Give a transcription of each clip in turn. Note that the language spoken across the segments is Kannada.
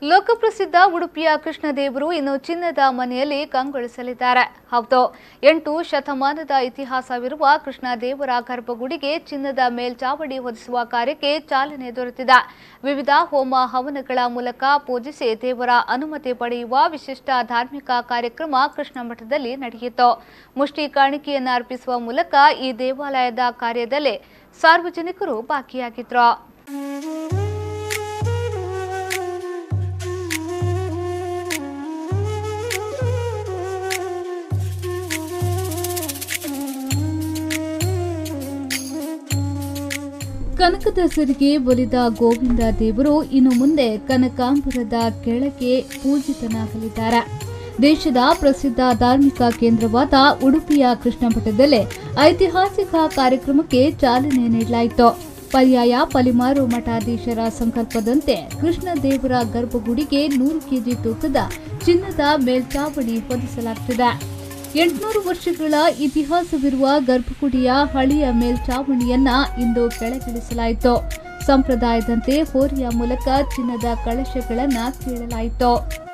ಲೋಕಪ್ರಸಿದ್ಧ ಉಡುಪಿಯ ಕೃಷ್ಣದೇವರು ಇನ್ನು ಚಿನ್ನದ ಮನೆಯಲ್ಲಿ ಕಂಗೊಳಿಸಲಿದ್ದಾರೆ ಹೌದು ಎಂಟು ಶತಮಾನದ ಇತಿಹಾಸವಿರುವ ಕೃಷ್ಣದೇವರ ಗರ್ಭಗುಡಿಗೆ ಚಿನ್ನದ ಮೇಲ್ಚಾವಡಿ ಹೊದಿಸುವ ಕಾರ್ಯಕ್ಕೆ ಚಾಲನೆ ದೊರೆತಿದೆ ವಿವಿಧ ಹೋಮ ಹವನಗಳ ಮೂಲಕ ಪೂಜಿಸಿ ದೇವರ ಅನುಮತಿ ಪಡೆಯುವ ವಿಶಿಷ್ಟ ಧಾರ್ಮಿಕ ಕಾರ್ಯಕ್ರಮ ಕೃಷ್ಣ ಮಠದಲ್ಲಿ ನಡೆಯಿತು ಮುಷ್ಟಿ ಕಾಣಿಕೆಯನ್ನು ಅರ್ಪಿಸುವ ಮೂಲಕ ಈ ದೇವಾಲಯದ ಕಾರ್ಯದಲ್ಲಿ ಸಾರ್ವಜನಿಕರು ಭಾಗಿಯಾಗಿದ್ರು ಕನಕದಾಸರಿಗೆ ಒಲಿದ ಗೋವಿಂದ ದೇವರು ಇನ್ನು ಮುಂದೆ ಕನಕಾಂಬರದ ಕೆಳಗೆ ಪೂಜಿತನಾಗಲಿದ್ದಾರೆ ದೇಶದ ಪ್ರಸಿದ್ಧ ಧಾರ್ಮಿಕ ಕೇಂದ್ರವಾದ ಉಡುಪಿಯ ಕೃಷ್ಣ ಮಠದಲ್ಲೇ ಐತಿಹಾಸಿಕ ಕಾರ್ಯಕ್ರಮಕ್ಕೆ ಚಾಲನೆ ನೀಡಲಾಯಿತು ಪರ್ಯಾಯ ಪಲಿಮಾರು ಮಠಾಧೀಶರ ಸಂಕಲ್ಪದಂತೆ ಕೃಷ್ಣ ದೇವರ ಗರ್ಭಗುಡಿಗೆ ನೂರು ಕೆಜಿ ತೂಕದ ಚಿನ್ನದ ಮೇಲ್ಚಾವಣಿ ಹೊದಿಸಲಾಗುತ್ತಿದೆ ಎಂಟುನೂರು ವರ್ಷಗಳ ಇತಿಹಾಸವಿರುವ ಗರ್ಭಗುಡಿಯ ಹಳೆಯ ಮೇಲ್ಚಾವಣಿಯನ್ನ ಇಂದು ಕೆಳಗಿಳಿಸಲಾಯಿತು ಸಂಪ್ರದಾಯದಂತೆ ಹೋರಿಯ ಮೂಲಕ ಚಿನ್ನದ ಕಳಶಗಳನ್ನ ಕೀಳಲಾಯಿತು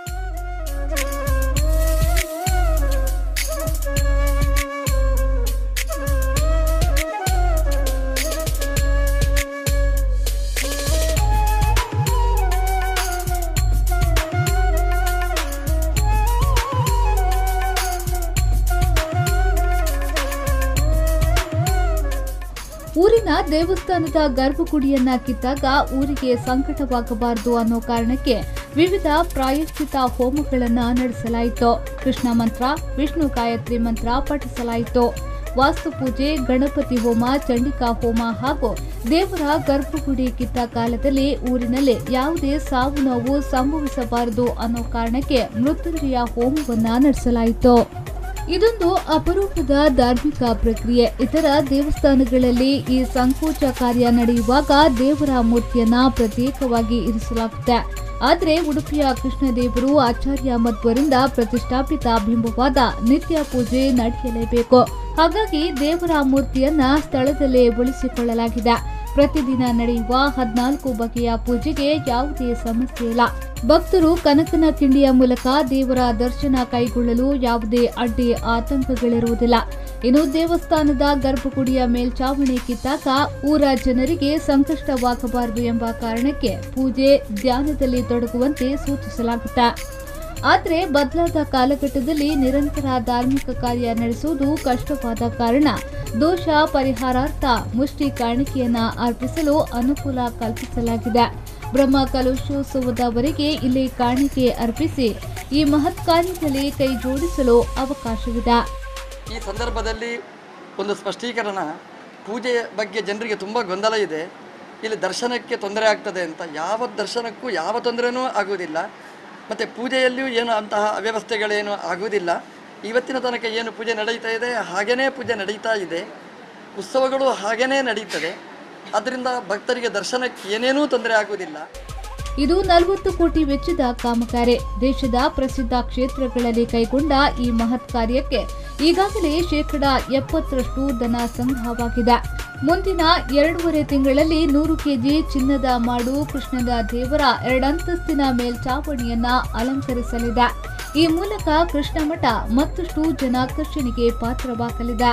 ಊರಿನ ದೇವಸ್ಥಾನದ ಗರ್ಭಗುಡಿಯನ್ನ ಕಿತ್ತಾಗ ಊರಿಗೆ ಸಂಕಟವಾಗಬಾರದು ಅನ್ನೋ ಕಾರಣಕ್ಕೆ ವಿವಿಧ ಪ್ರಾಯಶ್ಚಿತ ಹೋಮಗಳನ್ನ ನಡೆಸಲಾಯಿತು ಕೃಷ್ಣ ಮಂತ್ರ ವಿಷ್ಣು ಗಾಯತ್ರಿ ಮಂತ್ರ ಪಠಿಸಲಾಯಿತು ವಾಸ್ತುಪೂಜೆ ಗಣಪತಿ ಹೋಮ ಚಂಡಿಕಾ ಹೋಮ ಹಾಗೂ ದೇವರ ಗರ್ಭಗುಡಿ ಕಿತ್ತ ಕಾಲದಲ್ಲಿ ಊರಿನಲ್ಲಿ ಯಾವುದೇ ಸಾವು ನೋವು ಸಂಭವಿಸಬಾರದು ಅನ್ನೋ ಕಾರಣಕ್ಕೆ ಮೃತ್ಯುಂಜಯ ಹೋಮವನ್ನ ನಡೆಸಲಾಯಿತು ಇದೊಂದು ಅಪರೂಪದ ಧಾರ್ಮಿಕ ಪ್ರಕ್ರಿಯೆ ಇತರ ದೇವಸ್ಥಾನಗಳಲ್ಲಿ ಈ ಸಂಕೋಚ ಕಾರ್ಯ ನಡೆಯುವಾಗ ದೇವರ ಮೂರ್ತಿಯನ್ನ ಪ್ರತ್ಯೇಕವಾಗಿ ಇರಿಸಲಾಗುತ್ತೆ ಆದರೆ ಉಡುಪಿಯ ಕೃಷ್ಣದೇವರು ಆಚಾರ್ಯ ಮಧ್ವರಿಂದ ಪ್ರತಿಷ್ಠಾಪಿತ ಬಿಂಬವಾದ ನಿತ್ಯ ಪೂಜೆ ನಡೆಯಲೇಬೇಕು ಹಾಗಾಗಿ ದೇವರ ಮೂರ್ತಿಯನ್ನ ಸ್ಥಳದಲ್ಲೇ ಉಳಿಸಿಕೊಳ್ಳಲಾಗಿದೆ ಪ್ರತಿದಿನ ನಡೆಯುವ ಹದಿನಾಲ್ಕು ಬಗೆಯ ಪೂಜೆಗೆ ಯಾವುದೇ ಸಮಸ್ಯೆ ಇಲ್ಲ ಭಕ್ತರು ಕನಕನ ಕಿಂಡಿಯ ಮೂಲಕ ದೇವರ ದರ್ಶನ ಕೈಗೊಳ್ಳಲು ಯಾವುದೇ ಅಡ್ಡಿ ಆತಂಕಗಳಿರುವುದಿಲ್ಲ ಇನ್ನು ದೇವಸ್ಥಾನದ ಗರ್ಭಗುಡಿಯ ಮೇಲ್ಚಾವಣಿ ಕಿತ್ತಾಗ ಊರ ಜನರಿಗೆ ಸಂಕಷ್ಟವಾಗಬಾರದು ಎಂಬ ಕಾರಣಕ್ಕೆ ಪೂಜೆ ಧ್ಯಾನದಲ್ಲಿ ತೊಡಗುವಂತೆ ಸೂಚಿಸಲಾಗುತ್ತೆ ಆದರೆ ಬದಲಾದ ಕಾಲಘಟ್ಟದಲ್ಲಿ ನಿರಂತರ ಧಾರ್ಮಿಕ ಕಾರ್ಯ ನಡೆಸುವುದು ಕಷ್ಟವಾದ ಕಾರಣ ದೋಷ ಪರಿಹಾರಾರ್ಥ ಮುಷ್ಟಿ ಕಾಣಿಕೆಯನ್ನ ಅರ್ಪಿಸಲು ಅನುಕೂಲ ಕಲ್ಪಿಸಲಾಗಿದೆ ಬ್ರಹ್ಮ ಕಲಶೋತ್ಸವದವರೆಗೆ ಇಲ್ಲಿ ಕಾಣಿಕೆ ಅರ್ಪಿಸಿ ಈ ಮಹತ್ ಕಾರ್ಯದಲ್ಲಿ ಕೈ ಜೋಡಿಸಲು ಅವಕಾಶವಿದೆ ಈ ಸಂದರ್ಭದಲ್ಲಿ ಒಂದು ಸ್ಪಷ್ಟೀಕರಣ ಪೂಜೆಯ ಬಗ್ಗೆ ಜನರಿಗೆ ತುಂಬ ಗೊಂದಲ ಇದೆ ಇಲ್ಲಿ ದರ್ಶನಕ್ಕೆ ತೊಂದರೆ ಆಗ್ತದೆ ಅಂತ ಯಾವ ದರ್ಶನಕ್ಕೂ ಯಾವ ತೊಂದರೆನೂ ಆಗುವುದಿಲ್ಲ ಮತ್ತು ಪೂಜೆಯಲ್ಲಿಯೂ ಏನು ಅಂತಹ ಅವ್ಯವಸ್ಥೆಗಳೇನು ಆಗುವುದಿಲ್ಲ ಇವತ್ತಿನ ತನಕ ಏನು ಪೂಜೆ ನಡೀತಾ ಇದೆ ಹಾಗೇ ಪೂಜೆ ನಡೀತಾ ಇದೆ ಉತ್ಸವಗಳು ಹಾಗೇ ನಡೀತದೆ ಅದರಿಂದ ಭಕ್ತರಿಗೆ ದರ್ಶನಕ್ಕೆ ಏನೇನೂ ತೊಂದರೆ ಆಗುವುದಿಲ್ಲ ಇದು ನಲವತ್ತು ಕೋಟಿ ವೆಚ್ಚದ ಕಾಮಗಾರಿ ದೇಶದ ಪ್ರಸಿದ್ಧ ಕ್ಷೇತ್ರಗಳಲ್ಲಿ ಕೈಗೊಂಡ ಈ ಮಹತ್ ಕಾರ್ಯಕ್ಕೆ ಈಗಾಗಲೇ ಶೇಕಡಾ ಎಪ್ಪತ್ತರಷ್ಟು ಧನ ಸಂಗ್ರಹವಾಗಿದೆ ಮುಂದಿನ ಎರಡೂವರೆ ತಿಂಗಳಲ್ಲಿ ನೂರು ಕೆಜಿ ಚಿನ್ನದ ಮಾಡು ಕೃಷ್ಣದ ದೇವರ ಎರಡಂತಸ್ತಿನ ಮೇಲ್ಚಾವಣಿಯನ್ನ ಅಲಂಕರಿಸಲಿದೆ ಈ ಮೂಲಕ ಕೃಷ್ಣ ಮಠ ಮತ್ತಷ್ಟು ಜನಾಕರ್ಷಣೆಗೆ ಪಾತ್ರವಾಗಲಿದೆ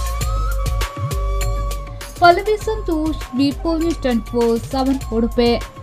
Pallavi Santosh B police twenty four seven ಉಡುಪೆ